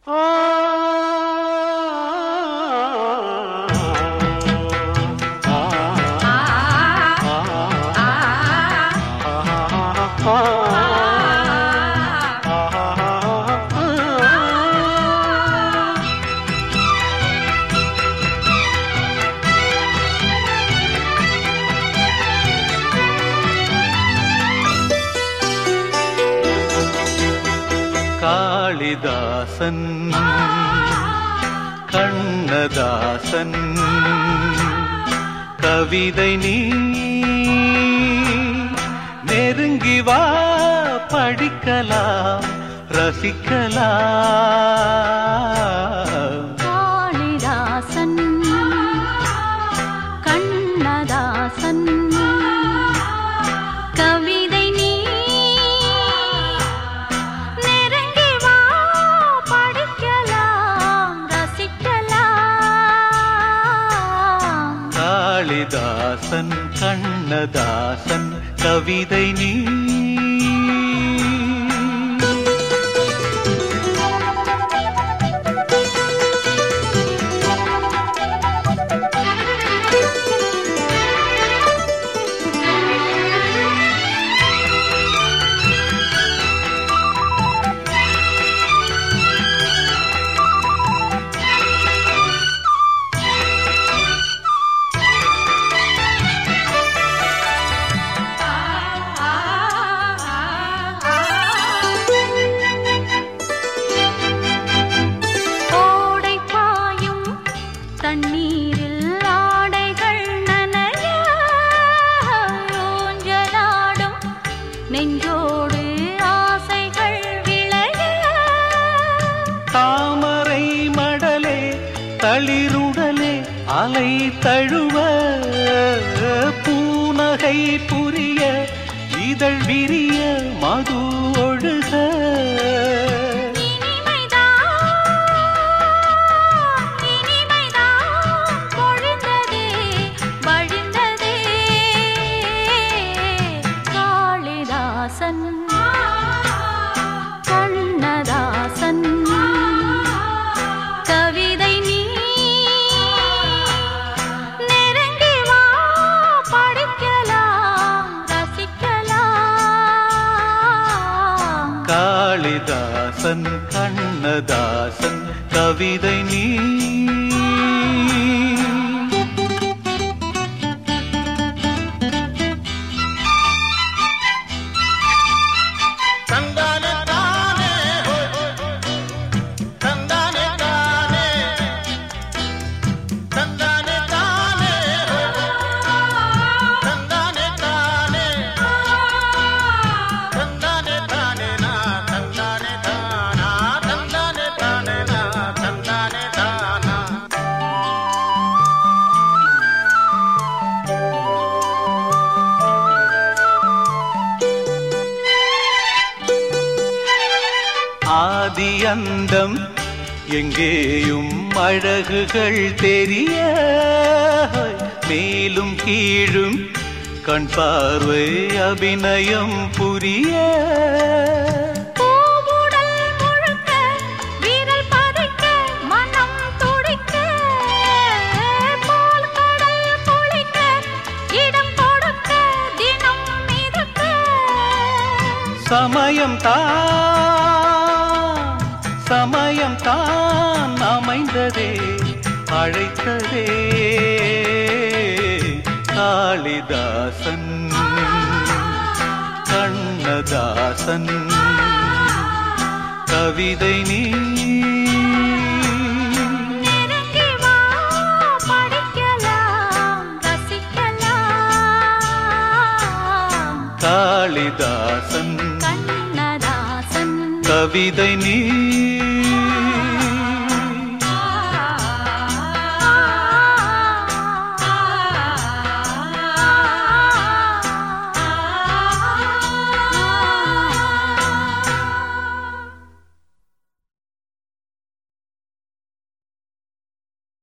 காளிதாசன் கண்ணதாசன் கவிதை நீ நெருங்கி வா படிக்கலாம் ரசிக்கலாம் காளிதாசன் கண்ணதாசன் கவிதை நீ நெருங்கி வா படிக்கலாம் ரசிக்கலாம் காளிதாசன் கண்ணதாசன் கவிதை நீ ஓடை பாயும் தண்ணீரில் ஆடைகள் நனைய ஊஞ்சலாடும் நெஞ்சோடு ஆசைகள் விளைய தாமரை மடலே தளிருடலே அலை தழுவ பூனகை புரிய இதழ் விரிய மது ஒழுக இனிமைதான் இனிமைதான் பொழிந்ததே வழிந்ததே காளிதாசன் கண்ணதாசன் கவிதை நீ நெருங்கி வா படிக்கலாம் ரசிக்கலாம் காளிதாசன் கண்ணதாசன் கவிதை நீ தந்தானே தானே தந்தானே தானே தந்தானே தானே தந்தானே தானே தந்தானே தானே நா தந்தானே தானா தந்தானே தானே நா தந்தானே தானா ஆதி அந்தம் எங்கேயும் அழகுகள் தெரிய மேலும் கீழும் கண் பார்வை அபிநயம் புரிய பூவுடல் முழுக்க விரல் பதிக்க மனம் துடிக்க பால் கடல் குளிக்க இடம் கொடுக்க தினம் மிதக்க சமயம் தான் சமயம் தான் அமைந்ததே அழைத்ததே காளிதாசன் கண்ணதாசன் கவிதை நீ நெருங்கி வா படிக்கலாம் ரசிக்கலாம் காளிதாசன் கண்ணதாசன் கவிதை நீ